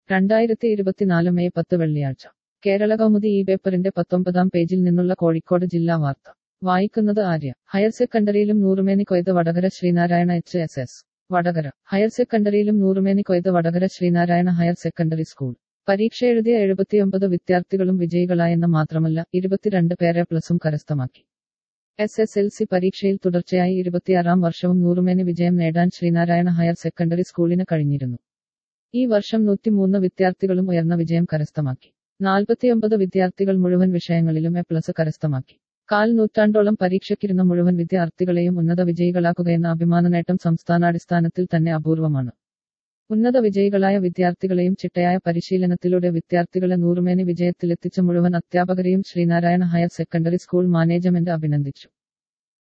രണ്ടായിരത്തി ഇരുപത്തിനാല് മെയ് പത്ത് വെള്ളിയാഴ്ച കേരള കൗമുദി ഈ പേപ്പറിന്റെ പത്തൊമ്പതാം പേജിൽ നിന്നുള്ള കോഴിക്കോട് ജില്ലാ വാർത്ത വായിക്കുന്നത് ആര്യ ഹയർ സെക്കൻഡറിയിലും നൂറുമേനി കൊയ്ത് Vadakara Sreenarayana H S S Vadakara higher സെക്കൻഡറിയിലും നൂറുമേനി കൊയ്ത് Vadakara Sreenarayana higher secondary school പരീക്ഷ എഴുതിയ എഴുപത്തിയൊമ്പത് വിദ്യാർത്ഥികളും വിജയികളായെന്ന് മാത്രമല്ല ഇരുപത്തിരണ്ട് പേരെ പ്ലസും കരസ്ഥമാക്കി എസ് എസ് എൽ സി പരീക്ഷയിൽ തുടർച്ചയായി ഇരുപത്തിയാറാം വർഷവും നൂറുമേനി വിജയം നേടാൻ ശ്രീനാരായണ ഹയർ സെക്കൻഡറി സ്കൂളിന് കഴിഞ്ഞിരുന്നു ഈ വർഷം നൂറ്റിമൂന്ന് വിദ്യാർത്ഥികളും ഉയർന്ന വിജയം കരസ്ഥമാക്കി നാൽപ്പത്തിയൊമ്പത് വിദ്യാർത്ഥികൾ മുഴുവൻ വിഷയങ്ങളിലും എ പ്ലസ് കരസ്ഥമാക്കി കാൽ നൂറ്റാണ്ടോളം പരീക്ഷയ്ക്കിരുന്ന മുഴുവൻ വിദ്യാർത്ഥികളെയും ഉന്നത വിജയികളാക്കുകയെന്ന അഭിമാന നേട്ടം സംസ്ഥാനാടിസ്ഥാനത്തിൽ തന്നെ അപൂർവമാണ് ഉന്നത വിജയികളായ വിദ്യാർത്ഥികളെയും ചിട്ടയായ പരിശീലനത്തിലൂടെ വിദ്യാർത്ഥികളെ നൂറുമേനി വിജയത്തിലെത്തിച്ച മുഴുവൻ അധ്യാപകരെയും Sreenarayana higher secondary school management അഭിനന്ദിച്ചു